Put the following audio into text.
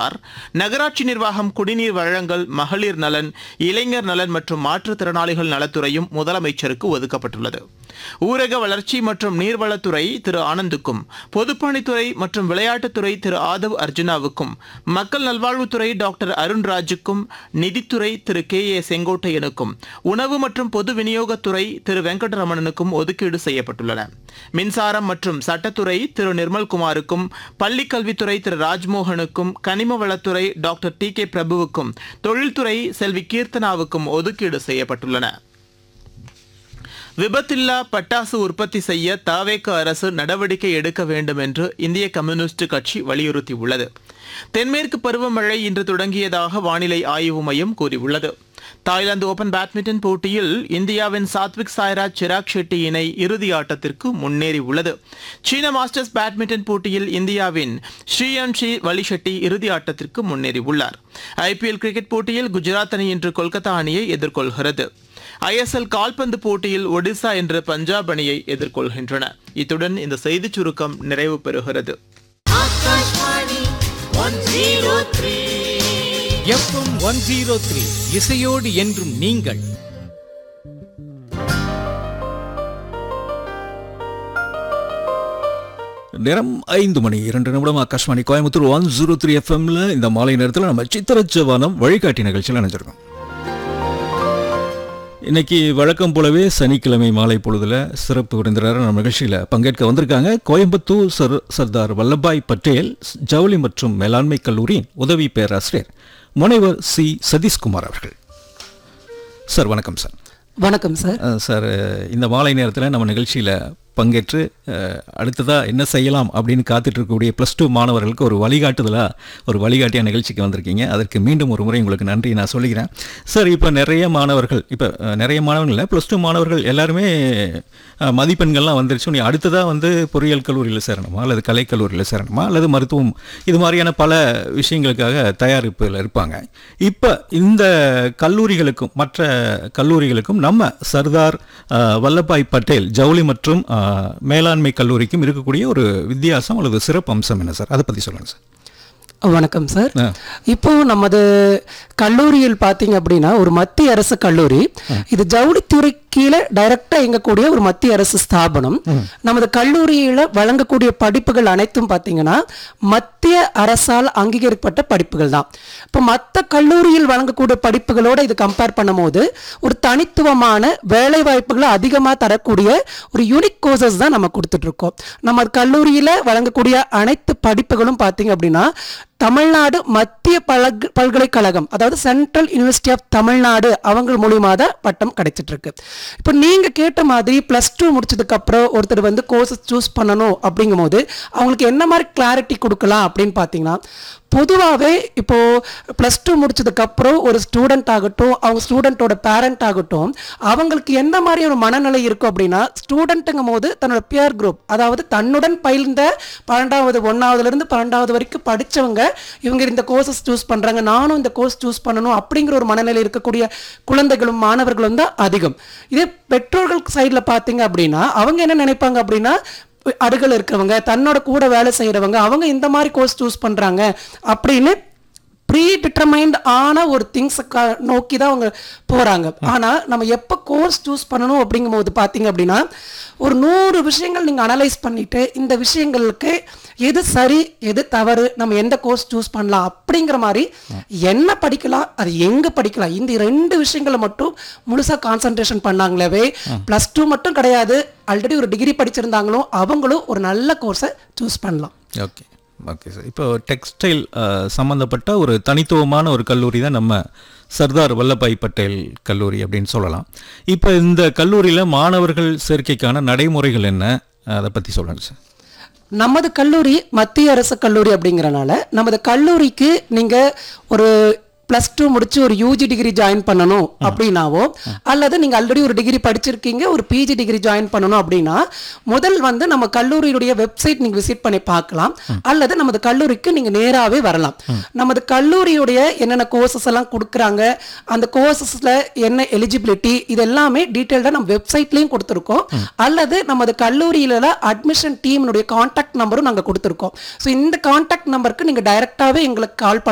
தெரிவித்துள்ளார் நகராட்சி நிர்வாகம் குடிநீர் வழங்கல் மகளிர் நலன் இளைஞர் நலன் மற்றும் மாற்றுத்திறனாளிகள் நலத்துறையும் முதலமைச்சருக்கு ஒதுக்கப்பட்டுள்ளது ஊரக வளர்ச்சி மற்றும் நீர்வளத்துறை திரு ஆனந்துக்கும் பொதுப்பணித்துறை மற்றும் விளையாட்டுத்துறை திரு ஆதவ் அர்ஜுனாவுக்கும் மக்கள் நல்வாழ்வுத்துறை டாக்டர் அருண்ராஜுக்கும் நிதித்துறை திரு கே ஏ செங்கோட்டையனுக்கும் உணவு மற்றும் பொது விநியோகத்துறை திரு வெங்கடரமணனுக்கும் ஒதுக்கீடு செய்யப்பட்டுள்ளன மின்சாரம் மற்றும் சட்டத்துறை திரு நிர்மல்குமாருக்கும் பள்ளிக் கல்வித்துறை திரு ராஜ்மோகனுக்கும் கனிம வளத்துறை டாக்டர் டி கே பிரபுவுக்கும் தொழில்துறை செல்வி கீர்த்தனாவுக்கும் ஒதுக்கீடு செய்யப்பட்டுள்ளன விபத்தில்லா பட்டாசு உற்பத்தி செய்ய தாவேக அரசு நடவடிக்கை எடுக்க வேண்டும் என்று இந்திய கம்யூனிஸ்ட் கட்சி வலியுறுத்தியுள்ளது தென்மேற்கு பருவமழை இன்று தொடங்கியதாக வானிலை ஆய்வு மையம் கூறியுள்ளது தாய்லாந்து ஓபன் பேட்மிண்டன் போட்டியில் இந்தியாவின் சாத்விக் சாய்ராஜ் சிராக் ஷெட்டி இணை இறுதி ஆட்டத்திற்கு முன்னேறியுள்ளது சீன மாஸ்டர்ஸ் பேட்மிண்டன் போட்டியில் இந்தியாவின் ஸ்ரீயான்ஷி வலி ஷெட்டி இறுதி ஆட்டத்திற்கு முன்னேறியுள்ளார் ஐபிஎல் கிரிக்கெட் போட்டியில் குஜராத் அணி இன்று கொல்கத்தா அணியை எதிர்கொள்கிறது ஐஎஸ்எல் கால்பந்து போட்டியில் ஒடிசா என்ற பஞ்சாப் அணியை எதிர்கொள்கின்றன இத்துடன் இந்த செய்திச் சுருக்கம் நிறைவு பெறுகிறது Akashvani one zero three FM one zero three இசையோடு என்றும் நீங்கள் நேரம் ஐந்து மணி இரண்டு நிமிடம் Akashvani Coimbatore one zero three எஃப்எம்ல இந்த மாலை நேரத்தில் நம்ம சித்திரச்சவானம் வழிகாட்டி நிகழ்ச்சியில் நினைச்சிருக்கோம் இன்னைக்கு வழக்கம் போலவே சனிக்கிழமை மாலை பொழுதுல சிறப்பு விருந்தினர் நம்ம நிகழ்ச்சியில் பங்கேற்க வந்திருக்காங்க கோயம்புத்தூர் சர் சர்தார் வல்லபாய் பட்டேல் ஜவுளி மற்றும் மேலாண்மை கல்லூரியின் உதவி பேராசிரியர் முனைவர் சி சதீஷ்குமார் அவர்கள் சார் வணக்கம் சார் வணக்கம் சார் அஹ் சார் இந்த மாலை நேரத்தில் நம்ம நிகழ்ச்சியில் பங்கேற்று அஹ், அடுத்ததா என்ன செய்யலாம் அப்படின்னு காத்துட்டு இருக்கக்கூடிய ப்ளஸ் டூ மாணவர்களுக்கு ஒரு வழிகாட்டுதலாக ஒரு வழிகாட்டியாக நிகழ்ச்சிக்கு வந்திருக்கீங்க அதற்கு மீண்டும் ஒரு முறை உங்களுக்கு நன்றி நான் சொல்லிக்கிறேன் சார் இப்போ நிறைய மாணவர்கள் இப்போ அஹ், நிறைய மாணவர்கள் இல்லை ப்ளஸ் டூ மாணவர்கள் எல்லாருமே அஹ், மதிப்பெண்கள்லாம் வந்துருச்சு நீ அடுத்ததாக வந்து பொறியியல் கல்லூரியில் சேரணுமா அல்லது கலைக்கல்லூரியில் சேரணுமா அல்லது மருத்துவம் இது மாதிரியான பல விஷயங்களுக்காக தயாரிப்பில் இருப்பாங்க இப்போ இந்த கல்லூரிகளுக்கும் மற்ற கல்லூரிகளுக்கும் நம்ம சர்தார் அஹ், வல்லபாய் பட்டேல் ஜவுளி மற்றும் அஹ், மேலாண்மை கல்லூரிக்கும் இருக்கக்கூடிய ஒரு வித்தியாசம் அல்லது சிறப்பு அம்சம் என்ன சார் அதை பற்றி சொல்லுங்கள் சார் வணக்கம் சார் ஆ. இப்போ நமது கல்லூரியில் பார்த்தீங்க அப்படின்னா ஒரு மத்திய அரசு கல்லூரி இது ஜவுளித்துறை கீழே டைரக்டா இயங்கக்கூடிய ஒரு மத்திய அரசு ஸ்தாபனம் நமது கல்லூரியில வழங்கக்கூடிய படிப்புகள் அனைத்தும் பார்த்தீங்கன்னா மத்திய அரசால் அங்கீகரிக்கப்பட்ட படிப்புகள் தான் இப்போ மற்ற கல்லூரியில் வழங்கக்கூடிய படிப்புகளோட இது கம்பேர் பண்ணும்போது ஒரு தனித்துவமான வேலை வாய்ப்புகளை அதிகமாக தரக்கூடிய ஒரு யூனிக் கோர்சஸ் தான் நம்ம கொடுத்துட்டு இருக்கோம் நம்ம கல்லூரியில வழங்கக்கூடிய அனைத்து படிப்புகளும் பார்த்தீங்க அப்படின்னா தமிழ்நாடு மத்திய பழக பல்கலைக்கழகம் அதாவது சென்ட்ரல் யூனிவர்சிட்டி ஆஃப் தமிழ்நாடு அவங்க மூலியமா தான் பட்டம் கிடைச்சிட்டு இருக்கு இப்போ நீங்க கேட்ட மாதிரி பிளஸ் டூ முடிச்சதுக்கு அப்புறம் ஒருத்தர் வந்து கோர்சஸ் சூஸ் பண்ணணும் அப்படிங்கும்போது அவங்களுக்கு என்ன மாதிரி கிளாரிட்டி கொடுக்கலாம் அப்படின்னு பார்த்தீங்கன்னா பொதுவாகவே இப்போ ப்ளஸ் டூ முடிச்சதுக்கப்புறம் ஒரு ஸ்டூடெண்ட் ஆகட்டும் அவங்க ஸ்டூடெண்ட்டோட பேரண்ட் ஆகட்டும் அவங்களுக்கு எந்த மாதிரி ஒரு மனநிலை இருக்கும் அப்படின்னா ஸ்டூடெண்ட்டுங்கும் போது தன்னோட பியர் குரூப் அதாவது தன்னுடன் பயிர்ந்த பன்னெண்டாவது ஒன்றாவதுலேருந்து பன்னெண்டாவது வரைக்கும் படிச்சவங்க இவங்க இந்த கோர்சஸ் சூஸ் பண்ணுறாங்க நானும் இந்த கோர்ஸ் சூஸ் பண்ணணும் அப்படிங்கிற ஒரு மனநிலை இருக்கக்கூடிய குழந்தைகளும் மாணவர்களும் தான் அதிகம் இதே பெற்றோர்கள் சைடில் பார்த்தீங்க அப்படின்னா அவங்க என்ன நினைப்பாங்க அப்படின்னா அடுகள் இருக்கிறவங்க தன்னோட கூட வேலை செய்கிறவங்க அவங்க இந்த மாதிரி கோர்ஸ் சூஸ் பண்ணுறாங்க அப்படின்னு ப்ரீ டிட்டர்மைண்ட் ஆன ஒரு திங்ஸை நோக்கி தான் அவங்க போகிறாங்க ஆனால் நம்ம எப்போ கோர்ஸ் சூஸ் பண்ணணும் அப்படிங்கும்போது பார்த்தீங்க அப்படின்னா ஒரு நூறு விஷயங்கள் நீங்கள் அனலைஸ் பண்ணிட்டு இந்த விஷயங்களுக்கு எது சரி எது தவறு நம்ம எந்த கோர்ஸ் சூஸ் பண்ணலாம் அப்படிங்கிற மாதிரி என்ன படிக்கலாம் அது எங்கே படிக்கலாம் இந்த ரெண்டு விஷயங்களை மட்டும் முழுசாக கான்சன்ட்ரேஷன் பண்ணாங்களே ப்ளஸ் டூ மட்டும் கிடையாது ஆல்ரெடி ஒரு டிகிரி படிச்சிருந்தாங்களும் அவங்களும் ஒரு நல்ல கோர்ஸை சூஸ் பண்ணலாம் ஓகே ஓகே சார் இப்போ டெக்ஸ்டைல் சம்மந்தப்பட்ட ஒரு தனித்துவமான ஒரு கல்லூரி தான் நம்ம சர்தார் வல்லபாய் பட்டேல் கல்லூரி அப்படின்னு சொல்லலாம் இப்போ இந்த கல்லூரியில் மாணவர்கள் சேர்க்கைக்கான நடைமுறைகள் என்ன அதை பற்றி சொல்லுங்கள் சார் நமது கல்லூரி மத்திய அரசு கல்லூரி அப்படிங்கறனால நமது கல்லூரிக்கு நீங்க ஒரு ப்ளஸ் டூ முடிச்சு ஒரு யூஜி டிகிரி ஜாயின் பண்ணணும் அப்படின்னாவோ அல்லது நீங்க ஆல்ரெடி ஒரு டிகிரி படிச்சிருக்கீங்க ஒரு பிஜி டிகிரி ஜாயின் பண்ணணும் அப்படின்னா முதல் வந்து நம்ம கல்லூரியுடைய வெப்சைட் நீங்க விசிட் பண்ணி பார்க்கலாம் அல்லது நமது கல்லூரிக்கு நீங்க நேராவே வரலாம் நமது கல்லூரியுடைய என்னென்ன கோர்சஸ் எல்லாம் கொடுக்குறாங்க அந்த கோர்சஸ்ல என்ன எலிஜிபிலிட்டி இது எல்லாமே டீட்டெயில்டாக நம்ம வெப்சைட்லயும் கொடுத்துருக்கோம் அல்லது நமது கல்லூரியில அட்மிஷன் டீமினுடைய காண்டாக்ட் நம்பரும் நாங்க கொடுத்துருக்கோம் ஸோ இந்த காண்டாக்ட் நம்பருக்கு நீங்க டைரக்டாவே எங்களுக்கு கால்